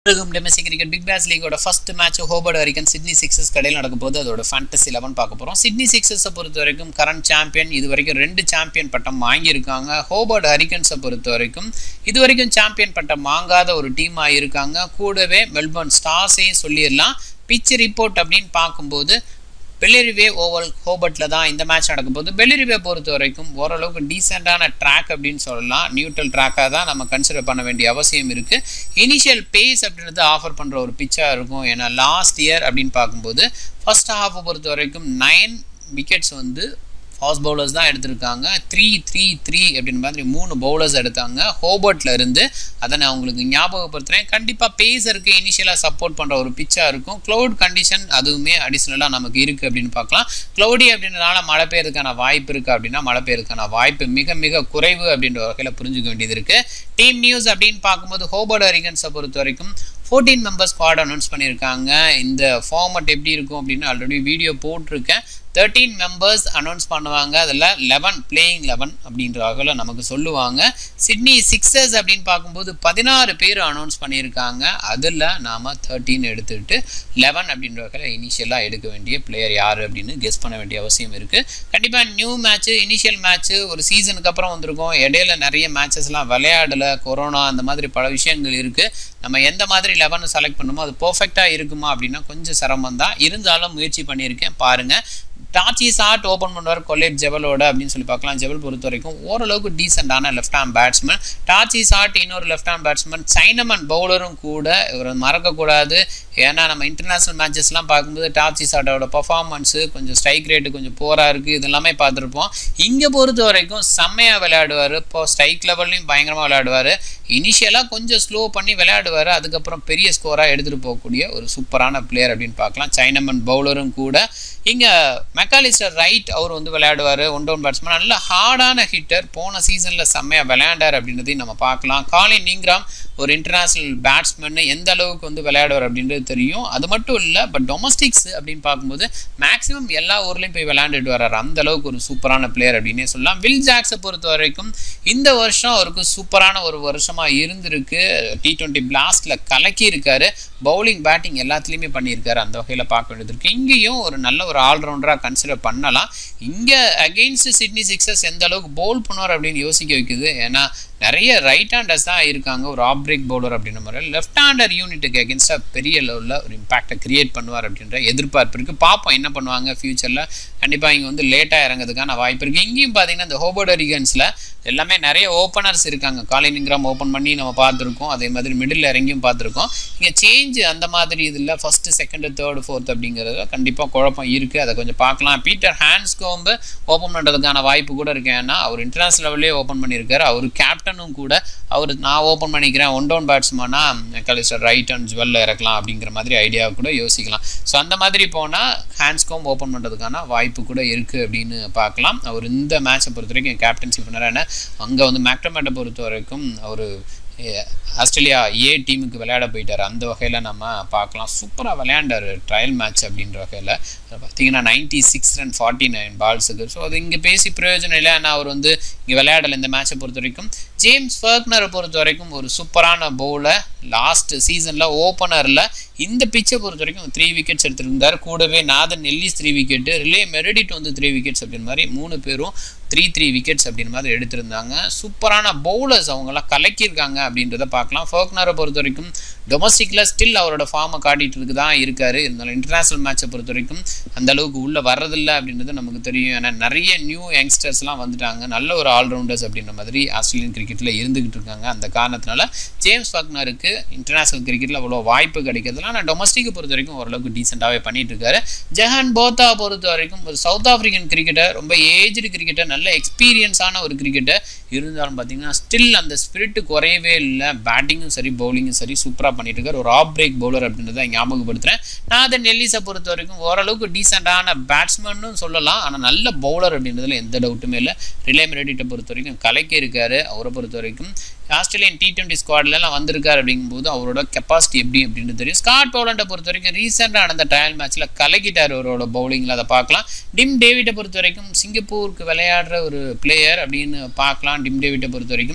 இருக்கும் domestic cricket Big Bash லீகோட first match Hobart வரைக்கும் சிட்னி சிக்ஸஸ் கடையில் நடக்கும் போது அதோட ஃபேண்டசி லெவன் பார்க்க போகிறோம் சிட்னி சிக்ஸஸை பொறுத்த வரைக்கும் கரண்ட் சாம்பியன் இது வரைக்கும் ரெண்டு சாம்பியன் பட்டம் வாங்கியிருக்காங்க ஹோபர்ட் ஹரிக்கன்ஸை பொறுத்த வரைக்கும் இது வரைக்கும் சாம்பியன் பட்டம் வாங்காத ஒரு டீமாக இருக்காங்க கூடவே மெல்பர்ன் ஸ்டார்ஸையும் சொல்லிடலாம் பிச் ரிப்போர்ட் அப்படின்னு பார்க்கும்போது பெல்லிரிவே ஓவல் ஹோபர்ட்டில் தான் இந்த மேட்ச் நடக்கும் போது பெல்லிரிவே பொறுத்த வரைக்கும் ஓரளவுக்கு டீசெண்டான ட்ராக் அப்படின்னு சொல்லலாம் நியூட்ரல் ட்ராக்காக தான் நம்ம கன்சிடர் பண்ண வேண்டிய அவசியம் இருக்குது இனிஷியல் பேஸ் அப்படின்றது ஆஃபர் பண்ணுற ஒரு பிச்சாக இருக்கும் ஏன்னா லாஸ்ட் இயர் அப்படின்னு பார்க்கும்போது ஃபர்ஸ்ட் ஹாஃபை பொறுத்த வரைக்கும் நைன் விக்கெட்ஸ் வந்து ஃபாஸ்ட் பவுலர்ஸ் தான் எடுத்திருக்காங்க த்ரீ த்ரீ த்ரீ அப்படின்னு மாதிரி மூணு பவுலர்ஸ் எடுத்தாங்க ஹோபர்ட்டில் இருந்து அதை நான் உங்களுக்கு ஞாபகப்படுத்துகிறேன் கண்டிப்பாக பேஸருக்கு இனிஷியலாக சப்போர்ட் பண்ணுற ஒரு பிச்சாக இருக்கும் க்ளவுட் கண்டிஷன் அதுவுமே அடிஷ்னலாக நமக்கு இருக்குது அப்படின்னு பார்க்கலாம் க்ளவுடி அப்படின்றனால மழை பெய்யறதுக்கான வாய்ப்பு இருக்குது அப்படின்னா மழை பெய்யறதுக்கான வாய்ப்பு மிக மிக குறைவு அப்படின்ற வகையில் புரிஞ்சுக்க வேண்டியது இருக்குது டீம் நியூஸ் அப்படின்னு பார்க்கும்போது ஹோபர்ட் அரிகன்ஸை பொறுத்த வரைக்கும் ஃபோர்டீன் மெம்பர்ஸ் ஸ்குவாட் அனௌன்ஸ் பண்ணியிருக்காங்க இந்த ஃபார்மட் எப்படி இருக்கும் அப்படின்னு ஆல்ரெடி வீடியோ போட்டிருக்கேன் தேர்ட்டீன் மெம்பர்ஸ் அனௌன்ஸ் பண்ணுவாங்க அதில் லெவன் பிளேயிங் லெவன் அப்படின்ற வகையில் நமக்கு சொல்லுவாங்க சிட்னி சிக்ஸர்ஸ் அப்படின்னு பார்க்கும்போது பதினாறு பேர் அனௌன்ஸ் பண்ணியிருக்காங்க அதில் நாம் தேர்ட்டீன் எடுத்துக்கிட்டு லெவன் அப்படின்ற வகையில் இனிஷியலாக எடுக்க வேண்டிய பிளேயர் யார் அப்படின்னு கெஸ் பண்ண வேண்டிய அவசியம் இருக்குது கண்டிப்பாக நியூ மேட்ச்சு இனிஷியல் மேட்ச்சு ஒரு சீசனுக்கு அப்புறம் வந்திருக்கும் இடையில நிறைய மேட்சஸ்லாம் விளையாடலை கொரோனா அந்த மாதிரி பல விஷயங்கள் இருக்குது நம்ம எந்த மாதிரி லெவன் செலக்ட் பண்ணுமோ அது பர்ஃபெக்டாக இருக்குமா அப்படின்னா கொஞ்சம் சிரமம் தான் இருந்தாலும் முயற்சி பண்ணியிருக்கேன் பாருங்கள் டாச்சி சாட் ஓப்பன் பண்ணுவார் கொலேப் ஜெவலோட அப்படின்னு சொல்லி பார்க்கலாம் ஜெவல் பொறுத்த வரைக்கும் ஓரளவுக்கு டீசெண்டான left hand batsman D'Arcy Short இன்னொரு லெஃப்ட் ஹேம் பேட்ஸ்மேன் சைனமன் பவுலரும் கூட இவரை மறக்கக்கூடாது ஏன்னா நம்ம இன்டர்நேஷ்னல் மேட்சஸ்லாம் பார்க்கும்போது டாச்சி சாட்டோட பர்ஃபார்மன்ஸு கொஞ்சம் ஸ்ட்ரைக் ரேட்டு கொஞ்சம் போராக இருக்குது இது எல்லாமே பார்த்துருப்போம் இங்கே பொறுத்த வரைக்கும் செம்மையாக விளையாடுவார் இப்போ ஸ்ட்ரைக் லெவல்லையும் பயங்கரமாக விளையாடுவார் இனிஷியலாக கொஞ்சம் ஸ்லோ பண்ணி விளையாடுவார் அதுக்கப்புறம் பெரிய ஸ்கோராக எடுத்துகிட்டு போகக்கூடிய ஒரு சூப்பரான பிளேயர் அப்படின்னு பார்க்கலாம் சைனமன் பவுலரும் கூட இங்கே மெக்காலிஸ்டர் ரைட் அவர் வந்து விளையாடுவார் ஒன் டவுன் பேட்ஸ்மேன் நல்ல ஹார்டான ஹிட்டர் போன சீசனில் செம்மையாக விளையாண்டார் அப்படின்றதையும் நம்ம பார்க்கலாம் காலின் நீங்ராம் ஒரு இன்டர்நேஷ்னல் பேட்ஸ்மேன் எந்த அளவுக்கு வந்து விளையாடுவார் அப்படின்றது தெரியும் அது மட்டும் இல்லை பட் டொமஸ்டிக்ஸ் அப்படின்னு பார்க்கும்போது மேக்ஸிமம் எல்லா ஊர்லேயும் போய் விளையாண்டுட்டு வர்றாரு அந்த அளவுக்கு ஒரு சூப்பரான பிளேயர் அப்படின்னே சொல்லலாம் வில் ஜாக்ஸை பொறுத்த வரைக்கும் இந்த வருஷம் அவருக்கு சூப்பரான ஒரு வருஷமாக இருந்திருக்கு டி ட்வெண்ட்டி பிளாஸ்டில் கலக்கி இருக்காரு பவுலிங் பேட்டிங் எல்லாத்துலேயுமே பண்ணியிருக்காரு அந்த வகையில் பார்க்க வேண்டியது இருக்குது இங்கேயும் ஒரு நல்ல ஒரு ஆல்ரவுண்டராக கன்சிடர் பண்ணலாம் இங்கே அகெயின்ஸ்ட் சிட்னி சிக்ஸஸ் எந்த அளவுக்கு பவுல் பண்ணுவார் அப்படின்னு யோசிக்க வைக்குது ஏன்னா நிறைய ரைட் ஹேண்டர்ஸ் தான் இருக்காங்க ஒரு ஆப் பிரேக் பவுலர் அப்படின்ற மாதிரி லெஃப்ட் ஹேண்டர் யூனிட்டுக்கு அகேன்ஸ்டாக பெரிய லெவலில் ஒரு இம்பாக்டை கிரியேட் பண்ணுவார் அப்படின்ற எதிர்பார்ப்பு இருக்குது பார்ப்போம் என்ன பண்ணுவாங்க ஃப்யூச்சரில் கண்டிப்பாக இங்கே வந்து லேட்டாக இறங்கிறதுக்கான வாய்ப்பு இருக்குது இங்கேயும் பார்த்தீங்கன்னா இந்த ஹோபர்ட் அரிகன்ஸில் எல்லாமே நிறைய ஓப்பனர்ஸ் இருக்காங்க காலினிங்கிராம் ஓப்பன் பண்ணி நம்ம பார்த்துருக்கோம் அதே மாதிரி மிடில் இறங்கியும் பார்த்துருக்கோம் இங்கே சேஞ்ச் அந்த மாதிரி இதில் ஃபஸ்ட்டு செகண்டு தேர்டு ஃபோர்த் அப்படிங்கிறத கண்டிப்பாக குழப்பம் இருக்குது அதை கொஞ்சம் பார்க்கலாம் பீட்டர் ஹேண்ட்ஸ்கோம்பு ஓப்பன் பண்ணுறதுக்கான வாய்ப்பு கூட இருக்கு ஏன்னா அவர் இன்டர்நேஷனல் லெவல்லே ஓப்பன் பண்ணியிருக்காரு அவர் கேப்டனும் கூட அவர் நான் ஓப்பன் பண்ணிக்கிறேன் ஒன் டவுன் பேட்ஸ்மேனா கலிஸ்டர் ரைட் அண்ட் ஜுவல்ல இறக்கலாம் அப்படிங்கிற மாதிரி ஐடியா கூட யோசிக்கலாம் ஸோ அந்த மாதிரி போனால் ஹேண்ட்ஸ்கோம் ஓப்பன் பண்ணுறதுக்கான வாய்ப்பு கூட இருக்குது அப்படின்னு பார்க்கலாம் அவர் இந்த மேட்சை பொறுத்த வரைக்கும் கேப்டன்சி பண்ணார் ஏன்னா அங்கே வந்து மேக்டமேட்டை பொறுத்த வரைக்கும் அவர் ஆஸ்திரேலியா ஏ டீமுக்கு விளையாட போயிட்டார் அந்த வகையில் நம்ம பார்க்கலாம் சூப்பராக விளையாண்டார் ட்ரையல் மேட்ச் அப்படின்ற வகையில் பார்த்தீங்கன்னா ninety six run forty nine பால்ஸுக்கு ஸோ அது இங்கே பேசி பிரயோஜனம் இல்லை ஆனால் அவர் வந்து இங்கே விளையாடலை இந்த மேட்சை பொறுத்த வரைக்கும் ஜேம்ஸ் ஃபர்க்னரை பொறுத்த வரைக்கும் ஒரு சூப்பரான பவுலர் லாஸ்ட் சீசனில் ஓப்பனரில் இந்த பிச்சை பொறுத்த வரைக்கும் த்ரீ விக்கெட்ஸ் எடுத்திருந்தார் கூடவே Nathan Ellis three wicket Riley Meredith வந்து த்ரீ விக்கெட்ஸ் அப்படின்னு மாதிரி மூணு பேரும் த்ரீ த்ரீ விக்கெட்ஸ் அப்படின்னு மாதிரி எடுத்திருந்தாங்க சூப்பரான பவுலர்ஸ் அவங்கெல்லாம் கலக்கியிருக்காங்க அப்படின்றத பார்க்கலாம் ஃபோக்னரை பொறுத்த வரைக்கும் டொமஸ்டிக்கில் ஸ்டில் அவரோட ஃபார்மை காட்டிகிட்டு இருக்கு தான் இருக்கார் இருந்தாலும் இன்டர்நேஷ்னல் மேட்சை பொறுத்த வரைக்கும் அந்த அளவுக்கு உள்ளே வர்றதில்லை அப்படின்றது நமக்கு தெரியும் ஏன்னா நிறைய நியூ யங்ஸ்டர்ஸ்லாம் வந்துட்டாங்க நல்ல ஒரு ஆல்ரவுண்டர்ஸ் அப்படின்ற மாதிரி ஆஸ்திரேலியன் கிரிக்கெட்டில் இருந்துகிட்டு இருக்காங்க அந்த காரணத்தினால ஜேம்ஸ் ஃபாக்னருக்கு இன்டர்நேஷ்னல் கிரிக்கெட்டில் அவ்வளோ வாய்ப்பு கிடைக்கிறதுல ஆனால் டொமஸ்டிக்கை பொறுத்த வரைக்கும் ஓரளவுக்கு டீசெண்டாகவே பண்ணிட்டு இருக்காரு ஜஹான் போத்தா பொறுத்த வரைக்கும் ஒரு சவுத் ஆஃப்ரிக்கன் கிரிக்கெட்டர் ரொம்ப ஏஜ்டு கிரிக்கெட்டர் நல்ல எக்ஸ்பீரியன்ஸான ஒரு கிரிக்கெட்டர் இருந்தாலும் பார்த்தீங்கன்னா ஸ்டில் அந்த ஸ்பிரிட் குறையவே இல்லை பேட்டிங்கும் சரி பவுலிங்கும் சரி சூப்பராக பண்ணிட்டு இருக்காரு ஒரு ஆப் பிரேக் பவுலர் அப்படின்றத ஞாபகப்படுத்துகிறேன் நான் அதை நெல்லிஸை பொறுத்த வரைக்கும் ஓரளவுக்கு டீசெண்டான பேட்ஸ்மேன்னு சொல்லலாம் ஆனால் நல்ல பவுலர் அப்படின்றதுல எந்த டவுட்டுமே இல்லை ரிலே மெரடிட்டை பொறுத்த வரைக்கும் கலைக்கி இருக்காரு அவரை பொறுத்த வரைக்கும் ஆஸ்திரேலியன் டி டுவெண்ட்டி ஸ்குவாட்லாம் வந்திருக்காரு அப்படிங்கும்போது அவரோட கெப்பாசிட்டி எப்படி அப்படின்னு தெரியும் ஸ்காட் போலண்டை பொறுத்த வரைக்கும் ரீசெண்டாக நடந்த ட்ரையல் மேட்ச்சில் கலக்கிட்டார் அவரோட பவுலிங்கில் அதை பார்க்கலாம் டிம் டேவிட்டை பொறுத்த வரைக்கும் சிங்கப்பூருக்கு விளையாடுற ஒரு பிளேயர் அப்படின்னு பார்க்கலாம் டிம் டேவிட்டை பொறுத்த வரைக்கும்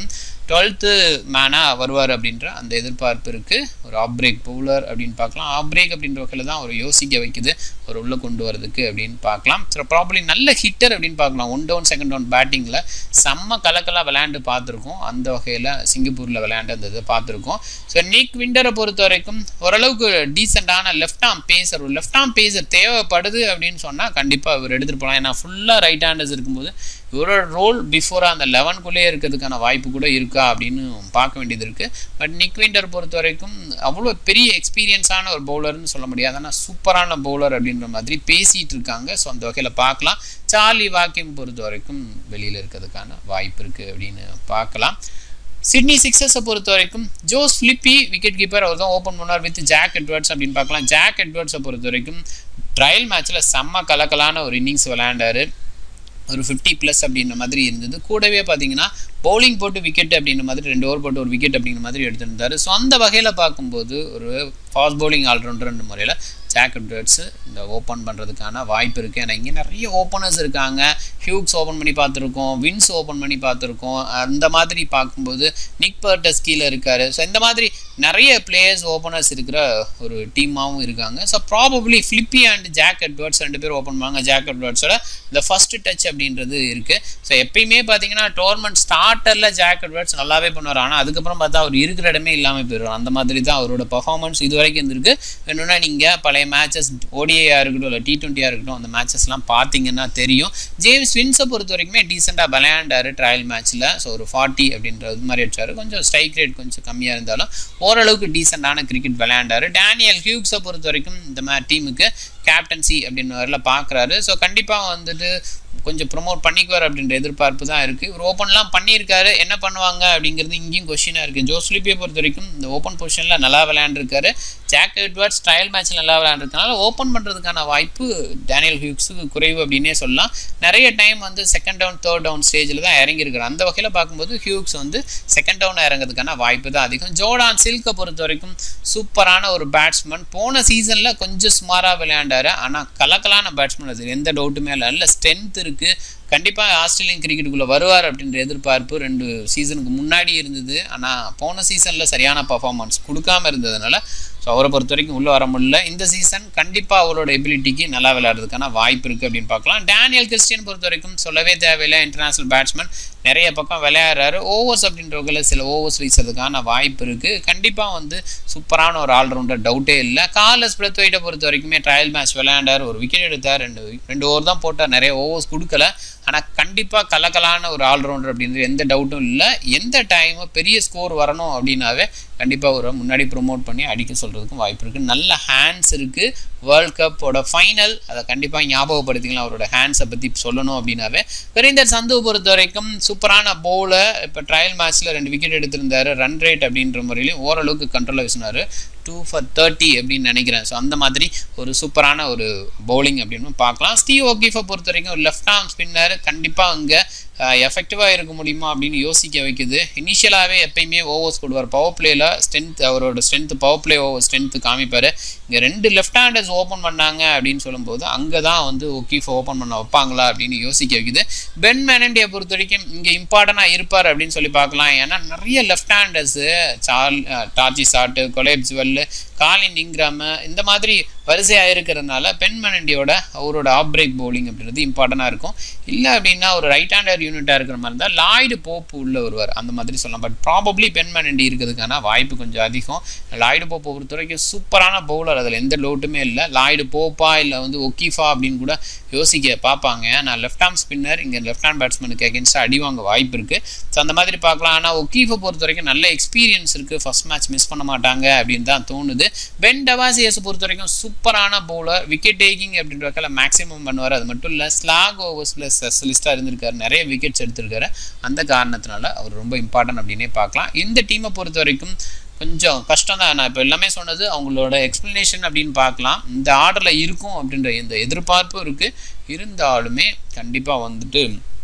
டுவெல்த்து மேனாக வருவார் அப்படின்ற அந்த எதிர்பார்ப்பு இருக்குது ஒரு ஆப் பிரேக் பவுலர் அப்படின்னு பார்க்கலாம் ஆப் பிரேக் அப்படின்ற வகையில் தான் அவர் யோசிக்க வைக்குது ஒரு உள்ளே கொண்டு வரதுக்கு அப்படின்னு பார்க்கலாம் ஸோ ப்ராப்ளி நல்ல ஹிட்டர் அப்படின்னு பார்க்கலாம் ஒன் டவுன் செகண்ட் டவுன் பேட்டிங்கில் செம்ம கலக்கலாக விளையாண்டு பார்த்துருக்கோம் அந்த வகையில் சிங்கப்பூரில் விளையாண்டு அந்த இதை பார்த்துருக்கோம் ஸோ நிக் விண்டரை பொறுத்த வரைக்கும் ஓரளவுக்கு டீசெண்டான லெஃப்ட் ஆம் பேசர் ஒரு லெஃப்ட் ஆம் பேசர் தேவைப்படுது அப்படின்னு சொன்னால் கண்டிப்பாக இவர் எடுத்துகிட்டு போகலாம் ஏன்னா ஃபுல்லாக ரைட் ஹேண்டர்ஸ் இருக்கும்போது இவரோட ரோல் பிஃபோராக அந்த லெவன்குள்ளேயே இருக்கிறதுக்கான வாய்ப்பு கூட இருக்கா அப்படின்னு பார்க்க வேண்டியது இருக்குது பட் நிக் விண்டர் பொறுத்த வரைக்கும் அவ்வளோ பெரிய எக்ஸ்பீரியன்ஸான ஒரு பவுலர்னு சொல்ல முடியாது ஆனால் சூப்பரான பவுலர் அப்படின்ற மாதிரி பேசிகிட்டு இருக்காங்க ஸோ அந்த வகையில் பார்க்கலாம் சார்லி வாக்கியம் பொறுத்த வரைக்கும் வெளியில் இருக்கிறதுக்கான வாய்ப்பு இருக்குது அப்படின்னு பார்க்கலாம் சிட்னி சிக்ஸர்ஸை பொறுத்த வரைக்கும் ஜோஸ் ஃபிலிப்பி விக்கெட் கீப்பர் அவர் தான் ஓப்பன் பண்ணார் வித் ஜாக் எட்வர்ட்ஸ் அப்படின்னு பார்க்கலாம் ஜாக் எட்வர்ட்ஸை பொறுத்த வரைக்கும் ட்ரையல் மேட்ச்சில் செம்ம கலக்கலான ஒரு இன்னிங்ஸ் விளையாண்டாரு ஒரு ஃபிஃப்டி ப்ளஸ் அப்படின்ற மாதிரி இருந்தது கூடவே பார்த்தீங்கன்னா பவுலிங் போட்டு விக்கெட் அப்படின்ற மாதிரி ரெண்டு ஓவர் போட்டு ஒரு விக்கெட் அப்படிங்கிற மாதிரி எடுத்திருந்தாரு ஸோ அந்த வகையில் பார்க்கும்போது ஒரு ஃபாஸ்ட் பவுலிங் ஆல்ரவுண்டர்ன்ற முறையில் ஜாக் எட்வர்ட்ஸு இந்த ஓப்பன் பண்ணுறதுக்கான வாய்ப்பு இருக்குது ஏன்னா இங்கே நிறைய ஓப்பனர்ஸ் இருக்காங்க ஹியூக்ஸ் ஓப்பன் பண்ணி பார்த்துருக்கோம் வின்ஸ் ஓப்பன் பண்ணி பார்த்துருக்கோம் அந்த மாதிரி பார்க்கும்போது நிக் பர்டஸ் கீழே இருக்கார் ஸோ இந்த மாதிரி நிறைய பிளேயர்ஸ் ஓப்பனர்ஸ் இருக்கிற ஒரு டீமாகவும் இருக்காங்க so probably Philippe and Jack Edwards ரெண்டு பேர் ஓப்பன் பண்ணுவாங்க ஜாக் எட்வர்ட்ஸோட இந்த ஃபஸ்ட்டு டச் அப்படின்றது இருக்குது ஸோ எப்பயுமே பார்த்தீங்கன்னா டோர்னமெண்ட் ஸ்டார்டரில் ஜாக் எட்வர்ட்ஸ் நல்லாவே பண்ணுவார் ஆனால் அதுக்கப்புறம் பார்த்தா அவர் இருக்கிற இடமே இல்லாமல் போயிடும் அந்த மாதிரி தான் அவரோட பர்ஃபார்மன்ஸ் இது வரைக்கும் இருந்திருக்கு வேணும்னா நீங்கள் பழைய மேட்சஸ் ஓடிஐயாக இருக்கட்டும் இல்லை டி டுவெண்ட்டியாக இருக்கட்டும் அந்த மேட்சஸ்லாம் பார்த்தீங்கன்னா தெரியும் ஜேம்ஸ் வின்ஸை பொறுத்த வரைக்குமே டீசெண்டாக விளையாண்டாரு ட்ரையல் மேட்ச்சில் ஸோ ஒரு ஃபார்ட்டி அப்படின்றது மாதிரி அடிச்சார் கொஞ்சம் ஸ்ட்ரைக் ரேட் கொஞ்சம் கம்மியாக இருந்தாலும் ஓரளவுக்கு டீசெண்டான கிரிக்கெட் விளையாண்டாரு டேனியல் ஹியூக்ஸை பொறுத்த வரைக்கும் இந்த மாதிரி டீமுக்கு கேப்டன்சி அப்படின்னு வரல பார்க்குறாரு ஸோ கண்டிப்பாக வந்துட்டு கொஞ்சம் ப்ரொமோட் பண்ணிக்குவார் அப்படின்ற எதிர்பார்ப்பு தான் இருக்குது இவர் ஓப்பன்லாம் பண்ணியிருக்காரு என்ன பண்ணுவாங்க அப்படிங்கிறது இங்கேயும் கொஷினாக இருக்குது ஜோஸ்லிப்பியை பொறுத்த வரைக்கும் இந்த ஓப்பன் பொசிஷனில் நல்லா விளையாண்டுருக்காரு ஜாக் எட்வர்ட்ஸ் ட்ரையல் மேட்ச்சில் நல்லா விளையாண்டுருக்கனால ஓப்பன் பண்ணுறதுக்கான வாய்ப்பு டேனியல் ஹியூக்ஸுக்கு குறைவு அப்படின்னே சொல்லலாம் நிறைய டைம் வந்து செகண்ட் டவுன் தேர்ட் டவுன் ஸ்டேஜில் தான் இறங்கியிருக்காரு அந்த வகையில் பார்க்கும்போது ஹியூக்ஸ் வந்து செகண்ட் டவுன் இறங்கிறதுக்கான வாய்ப்பு தான் அதிகம் ஜோடான் சில்கை பொறுத்த வரைக்கும் சூப்பரான ஒரு பேட்ஸ்மேன் போன சீசனில் கொஞ்சம் சுமாராக விளையாண்டாரு ஆனால் கலக்கலான பேட்ஸ்மேன் அது எந்த டவுட்டுமே இல்லை நல்ல ஸ்ட்ரென்த் இருக்குது கண்டிப்பாக ஆஸ்திரேலியன் கிரிக்கெட்டுக்குள்ளே வருவார் அப்படின்ற எதிர்பார்ப்பு ரெண்டு சீசனுக்கு முன்னாடி இருந்தது ஆனால் போன சீசனில் சரியான பர்ஃபார்மன்ஸ் கொடுக்காம இருந்ததுனால ஸோ அவரை பொறுத்த வரைக்கும் உள்ளே வர முடியல இந்த சீசன் கண்டிப்பாக அவரோட எபிலிட்டிக்கு நல்லா விளையாடுறதுக்கான வாய்ப்பு இருக்குது அப்படின்னு பார்க்கலாம் டேனியல் கிறிஸ்டியன் பொறுத்த வரைக்கும் சொல்லவே தேவையில்லை இன்டர்நேஷனல் பேட்ஸ்மேன் நிறைய பக்கம் விளையாடுறாரு ஓவர்ஸ் அப்படின்ற வகையில் சில ஓவர்ஸ் வீசுறதுக்கான வாய்ப்பு இருக்குது கண்டிப்பாக வந்து சூப்பரான ஒரு ஆல்ரவுண்டர் டவுட்டே இல்லை கார்லஸ் பிரத்வைட்டை பொறுத்த வரைக்குமே ட்ரையல் மேட்ச் விளையாண்டார் ஒரு விக்கெட் எடுத்தார் ரெண்டு ரெண்டு ஓவர் தான் போட்டார் நிறைய ஓவர்ஸ் கொடுக்கல ஆனால் கண்டிப்பாக கலக்கலான ஒரு ஆல்ரவுண்டர் அப்படின்றது எந்த டவுட்டும் இல்லை எந்த டைமும் பெரிய ஸ்கோர் வரணும் அப்படின்னாவே கண்டிப்பாக ஒரு முன்னாடி ப்ரொமோட் பண்ணி அடிக்க சொல்கிறதுக்கும் வாய்ப்பு இருக்குது நல்ல ஹேண்ட்ஸ் இருக்குது வேர்ல்ட் கப்போட ஃபைனல் அதை கண்டிப்பாக ஞாபகப்படுத்திக்கலாம் அவரோட ஹேண்ட்ஸை பற்றி சொல்லணும் அப்படின்னாவே பெரியந்தர் சந்துவை பொறுத்த வரைக்கும் சூப்பரான பவுலர் இப்போ ட்ரையல் மேட்ச்சில் ரெண்டு விக்கெட் எடுத்திருந்தாரு ரன் ரேட் அப்படின்ற முறையிலையும் ஓரளவுக்கு கண்ட்ரோலில் வீசினார் டூ ஃபார் தேர்ட்டி அப்படின்னு நினைக்கிறேன் ஸோ அந்த மாதிரி ஒரு சூப்பரான ஒரு பவுலிங் அப்படின்னு பார்க்கலாம் ஸ்டீவ் ஓகீஃபை பொறுத்த வரைக்கும் ஒரு லெஃப்ட் ஆர்ம் ஸ்பின்னர் கண்டிப்பாக அங்கே எஃபெக்டிவாக இருக்க முடியுமா அப்படின்னு யோசிக்க வைக்குது இனிஷியலாகவே எப்பயுமே ஓவர்ஸ் கொடுவார் பவர் பிளேயில் ஸ்ட்ரென்த் அவரோட strength power play over strength காமிப்பார் இங்கே ரெண்டு லெஃப்ட் ஹேண்டர்ஸ் ஓப்பன் பண்ணாங்க அப்படின்னு சொல்லும்போது அங்கே தான் வந்து ஒக்கீஃப் ஓப்பன் பண்ண வைப்பாங்களா அப்படின்னு யோசிக்க வைக்குது பென் மெனண்டியை பொறுத்த வரைக்கும் இங்கே இம்பார்ட்டண்ட்டாக இருப்பார் அப்படின்னு சொல்லி பார்க்கலாம் ஏன்னா நிறைய லெஃப்ட் ஹேண்டர்ஸு சால் டார்ஜி சாட்டு கொலேப் ஜுவல் காலின் இங்கிராம இந்த மாதிரி வரிசையாக இருக்கிறதுனால பென் மெனண்டியோட அவரோட ஆப் பிரேக் பவுலிங் அப்படின்றது இம்பார்ட்டண்ட்டாக இருக்கும் இல்லை அப்படின்னா ஒரு ரைட் ஹேண்டர் யூனிட்டாக இருக்கிற மாதிரி இருந்தால் லாய்டு போப்பு உள்ளே வருவார் அந்த மாதிரி சொல்லலாம் பட் ப்ராபப்ளி பென் மெனண்டி இருக்கிறதுக்கான வாய்ப்பு கொஞ்சம் அதிகம் லாய்டு போப்பை பொறுத்த வரைக்கும் சூப்பரான பவுலர் அதில் எந்த லோட்டுமே இல்லை லாய்டு போப்பா இல்லை வந்து ஒக்கீஃபா அப்படின்னு கூட யோசிக்க பார்ப்பாங்க நான் லெஃப்ட் ஆர்ம் ஸ்பின்னர் இங்கே லெஃப்ட் ஹேண்ட் பேட்ஸ்மேனுக்கு அகேன்ஸ்டாக அடி வாங்க வாய்ப்பு இருக்குது ஸோ அந்த மாதிரி பார்க்கலாம் ஆனால் ஒக்கீஃபை பொறுத்த வரைக்கும் நல்ல எக்ஸ்பீரியன்ஸ் இருக்குது ஃபஸ்ட் மேட்ச் மிஸ் பண்ண மாட்டாங்க அப்படின்னு தான் தோணுது பென் டவாசியஸை பொறுத்த வரைக்கும் சூப்பரான பவுலர் விக்கெட் டேக்கிங் அப்படின்ற வகையில் மேக்ஸிமம் பண்ணுவார் அது மட்டும் இல்லை ஸ்லாக் ஓவர்ஸில் ஸ்பெஷலிஸ்ட்டாக இருந்திருக்காரு நிறைய விக்கெட்ஸ் எடுத்திருக்காரு அந்த காரணத்தினால அவர் ரொம்ப இம்பார்ட்டன்ட் அப்படின்னே பார்க்கலாம் இந்த டீமை பொறுத்த வரைக்கும் கொஞ்சம் கஷ்டம் தான் நான் இப்போ எல்லாமே சொன்னது அவங்களோட எக்ஸ்ப்ளனேஷன் அப்படின்னு பார்க்கலாம் இந்த ஆர்டரில் இருக்கும் அப்படின்ற இந்த எதிர்பார்ப்பும் இருக்குது இருந்தாலுமே கண்டிப்பாக வந்துட்டு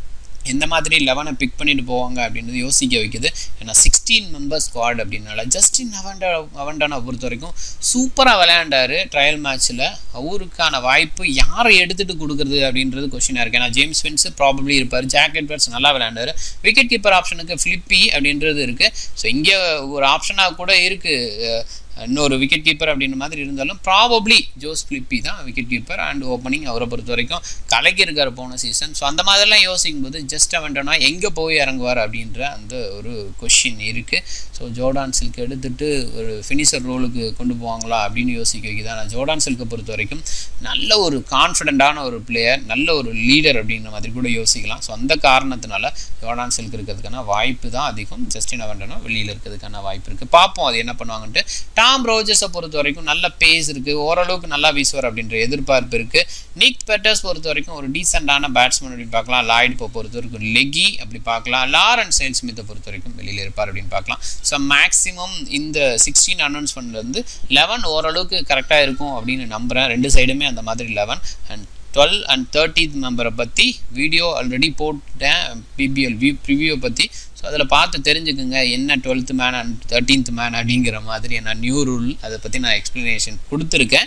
எந்த மாதிரி லெவனை பிக் பண்ணிட்டு போவாங்க அப்படின்றது யோசிக்க வைக்குது ஏன்னா சிக்ஸ்டீன் மெம்பர்ஸ் ஸ்குவாட் அப்படின்னால ஜஸ்டின் அவண்டா அவண்டானை பொறுத்த வரைக்கும் சூப்பராக விளையாண்டாரு ட்ரையல் மேட்ச்சில் அவருக்கான வாய்ப்பு யாரை எடுத்துகிட்டு கொடுக்குறது அப்படின்றது கொஸ்டினாக இருக்குது ஏன்னா ஜேம்ஸ் வின்ஸ் ப்ராபப்ளி இருப்பார் ஜாக் எட்வர்ட்ஸ் நல்லா விளையாண்டாரு விக்கெட் கீப்பர் ஆப்ஷனுக்கு ஃப்ளிப்பி அப்படின்றது இருக்குது ஸோ இங்கே ஒரு ஆப்ஷனாக கூட இருக்குது இன்னொரு விக்கெட் கீப்பர் அப்படின்ற மாதிரி இருந்தாலும் ப்ராபப்ளி ஜோஸ் ஃபிலிப்பி தான் விக்கெட் கீப்பர் அண்ட் ஓப்பனிங் அவரை பொறுத்த வரைக்கும் கலக்கி இருக்கார் போன சீசன் ஸோ அந்த மாதிரிலாம் யோசிக்கும் போது ஜஸ்ட் அவன்டனா எங்கே போய் இறங்குவார் அப்படின்ற அந்த ஒரு கொஷின் இருக்குது ஸோ ஜோர்டான் சில்க் எடுத்துட்டு ஒரு ஃபினிஷர் ரோலுக்கு கொண்டு போவாங்களா அப்படின்னு யோசிக்க வைக்குது ஆனால் ஜோர்டான் சில்கை பொறுத்த வரைக்கும் நல்ல ஒரு கான்ஃபிடென்ட்டான ஒரு பிளேயர் நல்ல ஒரு லீடர் அப்படின்ற மாதிரி கூட யோசிக்கலாம் ஸோ அந்த காரணத்தினால ஜோர்டான் சில்க் இருக்கிறதுக்கான வாய்ப்பு தான் அதிகம் ஜஸ்டின் அவன்டனா வெளியில் இருக்கிறதுக்கான வாய்ப்பு இருக்குது பார்ப்போம் அது என்ன பண்ணுவாங்கன்ட்டு டாம் ரோஜர்ஸை பொறுத்த வரைக்கும் நல்ல பேஸ் இருக்குது ஓரளவுக்கு நல்லா வீசுவார் அப்படின்ற எதிர்பார்ப்பு இருக்குது நிக் பெட்டர்ஸ் பொறுத்த வரைக்கும் ஒரு டீசெண்டான பேட்ஸ்மேன் அப்படின்னு பார்க்கலாம் லாய்டு இப்போ பொறுத்த வரைக்கும் லெகி அப்படி பார்க்கலாம் லாரன்ஸ் சேல் ஸ்மித்தை பொறுத்த வரைக்கும் வெளியில் இருப்பார் அப்படின்னு பார்க்கலாம் ஸோ மேக்ஸிமம் இந்த சிக்ஸ்டீன் அனௌன்ஸ்மெண்ட்லேருந்து லெவன் ஓரளவுக்கு கரெக்டாக இருக்கும் அப்படின்னு நம்புகிறேன் ரெண்டு சைடுமே அந்த மாதிரி eleven and twelve and thirteenth மெம்பரை பற்றி வீடியோ ஆல்ரெடி போட்டேன் பிபிஎல் வியூ ப்ரிவியூ பற்றி ஸோ அதில் பார்த்து தெரிஞ்சுக்குங்க என்ன twelfth man and thirteenth man அப்படிங்கிற மாதிரி என்ன நியூ ரூல் அதை பற்றி நான் எக்ஸ்ப்ளனேஷன் கொடுத்துருக்கேன்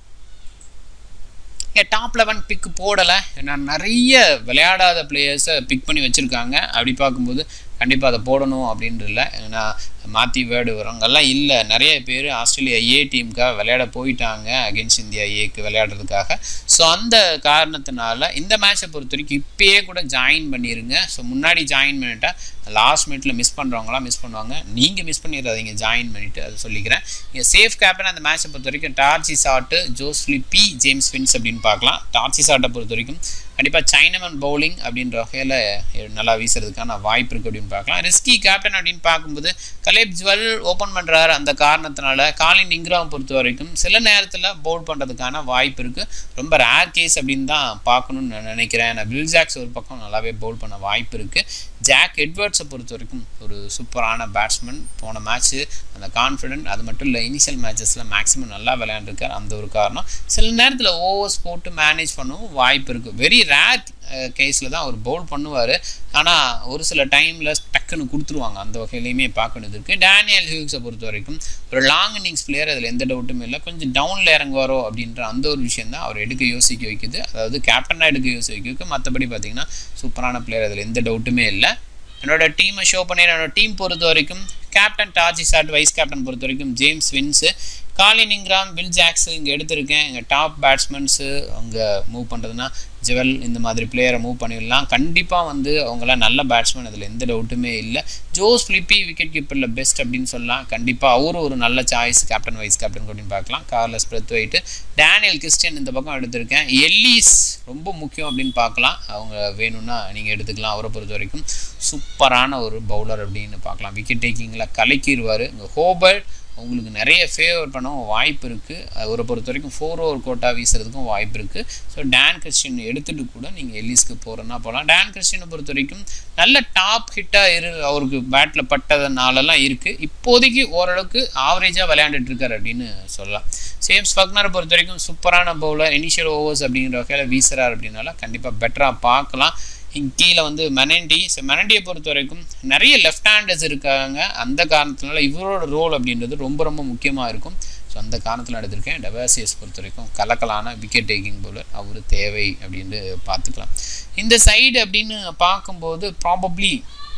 ஏன் டாப் லெவன் பிக் போடலை ஏன்னா நிறைய விளையாடாத பிளேயர்ஸை பிக் பண்ணி வச்சுருக்காங்க அப்படி பார்க்கும்போது கண்டிப்பாக அதை போடணும் அப்படின்ட்டு இல்லை ஏன்னா மாற்றி வேர்டு வரவங்கெல்லாம் இல்லை நிறைய பேர் ஆஸ்திரேலியா ஏ டீமுக்காக விளையாட போயிட்டாங்க அகென்ஸ்ட் இந்தியா ஏக்கு விளையாடுறதுக்காக ஸோ அந்த காரணத்தினால இந்த மேட்சை பொறுத்த வரைக்கும் இப்பயே கூட ஜாயின் பண்ணிடுங்க ஸோ முன்னாடி ஜாயின் பண்ணிட்டா லாஸ்ட் மினிட்ல மிஸ் பண்ணுறவங்களாம் மிஸ் பண்ணுவாங்க நீங்கள் மிஸ் பண்ணிடாதீங்க ஜாயின் பண்ணிவிட்டு அதை சொல்லிக்கிறேன் இங்கே சேஃப் கேப்டன் அந்த மேட்சை பொறுத்த வரைக்கும் D'Arcy Short Josh Philippe James Vince அப்படின்னு பார்க்கலாம் டார்ச்சி சாட்டை பொறுத்த வரைக்கும் கண்டிப்பாக சைனமன் பவுலிங் அப்படின்ற வகையில் நல்லா வீசுறதுக்கான வாய்ப்பு இருக்குது அப்படின்னு பார்க்கலாம் ரிஸ்கி கேப்டன் அப்படின்னு பார்க்கும்போது கலேப் ஜுவல் ஓப்பன் பண்ணுறாரு அந்த காரணத்தினால காலின் இங்கிராம் பொறுத்த வரைக்கும் சில நேரத்தில் பவுல் பண்ணுறதுக்கான வாய்ப்பு இருக்குது ரொம்ப ரேர் கேஸ் அப்படின்னு தான் பார்க்கணும்னு நான் நினைக்கிறேன் நான் பில் ஜாக்ஸ் ஒரு பக்கம் நல்லாவே பவுல் பண்ண வாய்ப்பு இருக்குது ஜாக் எட்வர்ட்ஸை பொறுத்த வரைக்கும் ஒரு சூப்பரான பேட்ஸ்மேன் போன மேட்ச்சு அந்த கான்ஃபிடென்ட் அது மட்டும் இல்லை இனிஷியல் மேட்சஸில் மேக்ஸிமம் நல்லா விளையாண்டுருக்கார் அந்த ஒரு காரணம் சில நேரத்தில் ஓவர்ஸ் போட்டு மேனேஜ் பண்ணவும் வாய்ப்பு இருக்குது வெரி ரேர் கேஸில் தான் அவர் பவுல் பண்ணுவார் ஆனால் ஒரு சில டைமில் டக்குன்னு கொடுத்துருவாங்க அந்த வகையிலையுமே பார்க்கணுது இருக்குது டேனியல் ஹியூக்ஸை பொறுத்த வரைக்கும் ஒரு லாங் இன்னிங்ஸ் பிளேயர் அதில் எந்த டவுட்டுமே இல்லை கொஞ்சம் டவுனில் இறங்குவாரோ அப்படின்ற அந்த ஒரு விஷயம் தான் அவர் எடுக்க யோசிக்க வைக்குது அதாவது கேப்டனாக எடுக்க யோசிக்க வைக்க மற்றபடி பார்த்தீங்கன்னா சூப்பரான பிளேயர் அதில் எந்த டவுட்டுமே இல்லை என்னோட டீமை ஷோ பண்ணி என்னோட டீம் பொறுத்த வரைக்கும் captain D'Arcy Short vice captain பொறுத்த வரைக்கும் James Vince Colin Ingram Will Jacks இங்கே எடுத்திருக்கேன் இங்கே டாப் பேட்ஸ்மேன்ஸு அங்கே மூவ் பண்ணுறதுனா ஜெவல் இந்த மாதிரி பிளேயரை மூவ் பண்ணிடலாம் கண்டிப்பாக வந்து அவங்களாம் நல்ல பேட்ஸ்மேன் அதில் எந்த டவுட்டுமே இல்லை ஜோஸ் ஃபிலிப்பி விக்கெட் கீப்பரில் பெஸ்ட் அப்படின்னு சொல்லலாம் கண்டிப்பாக அவரும் ஒரு நல்ல சாய்ஸ் கேப்டன் வைஸ் கேப்டன் அப்படின்னு பார்க்கலாம் Carlos Brathwaite Daniel Christian இந்த பக்கம் எடுத்திருக்கேன் எல்லீஸ் ரொம்ப முக்கியம் அப்படின்னு பார்க்கலாம் அவங்க வேணும்னா நீங்கள் எடுத்துக்கலாம் அவரை பொறுத்த வரைக்கும் சூப்பரான ஒரு பவுலர் அப்படின்னு பார்க்கலாம் விக்கெட் டேக்கிங்கில் கலக்கிடுவார் இங்கே ஹோபர்ட் உங்களுக்கு நிறைய ஃபேவர் பண்ணவும் வாய்ப்பு இருக்குது அவரை பொறுத்த வரைக்கும் ஃபோர் ஓவர் கோட்டா வீசுறதுக்கும் வாய்ப்பு இருக்குது ஸோ டேன் கிறிஸ்டின் எடுத்துகிட்டு கூட நீங்கள் எலிஸ்க்கு போகிறோன்னா போகலாம் டேன் கிறிஸ்டினை பொறுத்த வரைக்கும் நல்ல டாப் ஹிட்டாக இரு அவருக்கு பேட்டில் பட்டதுனாலலாம் இருக்குது இப்போதைக்கு ஓரளவுக்கு ஆவரேஜாக விளையாண்டுட்டு இருக்காரு அப்படின்னு சொல்லலாம் சேம்ஸ் ஃபக்னரை பொறுத்த வரைக்கும் சூப்பரான பவுலர் இனிஷியல் ஓவர்ஸ் அப்படிங்கிற வகையில் வீசுறாரு அப்படின்னால கண்டிப்பாக பெட்டராக பார்க்கலாம் இங்கே கீழே வந்து மெனண்டி ஸோ மெனண்டியை பொறுத்த வரைக்கும் நிறைய லெஃப்ட் ஹேண்டர்ஸ் இருக்காங்க அந்த காரணத்தினால இவரோட ரோல் அப்படின்றது ரொம்ப ரொம்ப முக்கியமாக இருக்கும் ஸோ அந்த காரணத்தில் எடுத்திருக்கேன் டெவாசியஸ் பொறுத்த வரைக்கும் கலக்கலான விக்கெட் டேக்கிங் பவுலர் அவர் தேவை அப்படின்னு பார்த்துக்கலாம் இந்த சைடு அப்படின்னு பார்க்கும்போது ப்ராபப்ளி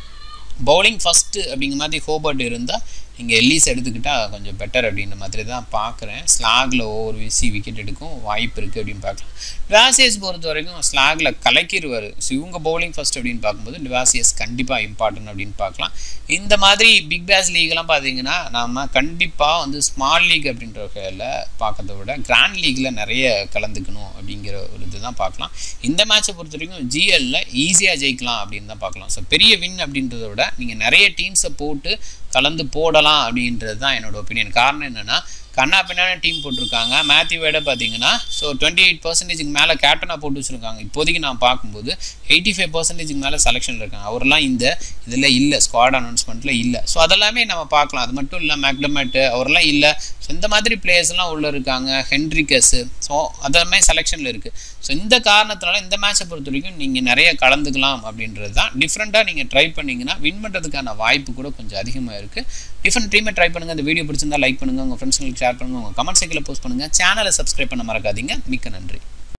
பவுலிங் ஃபஸ்ட்டு அப்படிங்கிற மாதிரி ஹோபர்ட் இருந்தால் நீங்கள் எல்லீஸ் எடுத்துக்கிட்டால் கொஞ்சம் பெட்டர் அப்படின்ற மாதிரி தான் பார்க்குறேன் ஸ்லாகில் ஓவர் வீசி விக்கெட் எடுக்கும் வாய்ப்பு இருக்குது அப்படின்னு பார்க்கலாம் டிவாசியஸ் பொறுத்த வரைக்கும் ஸ்லாகில் கலக்கிடுவார் ஸோ இவங்க பவுலிங் ஃபஸ்ட் அப்படின்னு பார்க்கும்போது டிவாசியஸ் கண்டிப்பாக இம்பார்ட்டன்ட் அப்படின்னு பார்க்கலாம் இந்த மாதிரி பிக் பேஸ் லீக்லாம் பார்த்தீங்கன்னா நம்ம கண்டிப்பாக வந்து ஸ்மால் லீக் அப்படின்ற வகையில் பார்க்கறத விட கிராண்ட் லீக்கில் நிறைய கலந்துக்கணும் அப்படிங்கிற ஒரு இது தான் பார்க்கலாம் இந்த மேட்சை பொறுத்த வரைக்கும் ஜிஎல்ல ஈஸியாக ஜெயிக்கலாம் அப்படின்னு தான் பார்க்கலாம் ஸோ பெரிய வின் அப்படின்றத விட நீங்கள் நிறைய டீம்ஸை போட்டு கலந்து போடலாம் அப்படின்றது தான் என்னோட ஒப்பீனியன் காரணம் என்னென்னா கண்ணா பின்னான டீம் போட்டிருக்காங்க மேத்யூ வேட பார்த்தீங்கன்னா ஸோ டுவெண்ட்டி எயிட் பர்சன்டேஜுக்கு மேலே கேப்டனாக போட்டு வச்சுருக்காங்க இப்போதைக்கு நான் பார்க்கும்போது எயிட்டி ஃபைவ் பர்சன்டேஜுக்கு மேலே செலெக்ஷனில் இருக்காங்க அவரெல்லாம் இந்த இதில் இல்லை ஸ்குவாட் அனௌன்ஸ்மெண்ட்டில் இல்லை ஸோ அதெல்லாமே நம்ம பார்க்கலாம் அது மட்டும் இல்லை மேக்டமெட்டு அவரெல்லாம் இல்லை ஸோ இந்த மாதிரி பிளேயர்ஸ்லாம் உள்ளே இருக்காங்க ஹென்ரிகஸு ஸோ அதெல்லாமே செலெக்ஷனில் இருக்குது ஸோ இந்த காரணத்தினால இந்த மேட்சை பொறுத்த வரைக்கும் நீங்கள் நிறைய கலந்துக்கலாம் அப்படின்றது தான் டிஃப்ரெண்ட்டாக நீங்கள் ட்ரை பண்ணிங்கன்னா வின் பண்ணுறதுக்கான வாய்ப்பு கூட கொஞ்சம் அதிகமாக இருக்குது டிஃப்ரெண்ட் டீமை ட்ரை பண்ணுங்கள் இந்த வீடியோ பிடிச்சிருந்தா லைக் பண்ணுங்கள் உங்கள் ஃப்ரெண்ட்ஸ்களுக்கு ஷேர் பண்ணுங்கள் உங்கள் கமெண்ட் செக்கில் போஸ்ட் பண்ணுங்கள் சேனலை சப்ஸ்கிரைப் பண்ண மறக்காதீங்க மிக்க நன்றி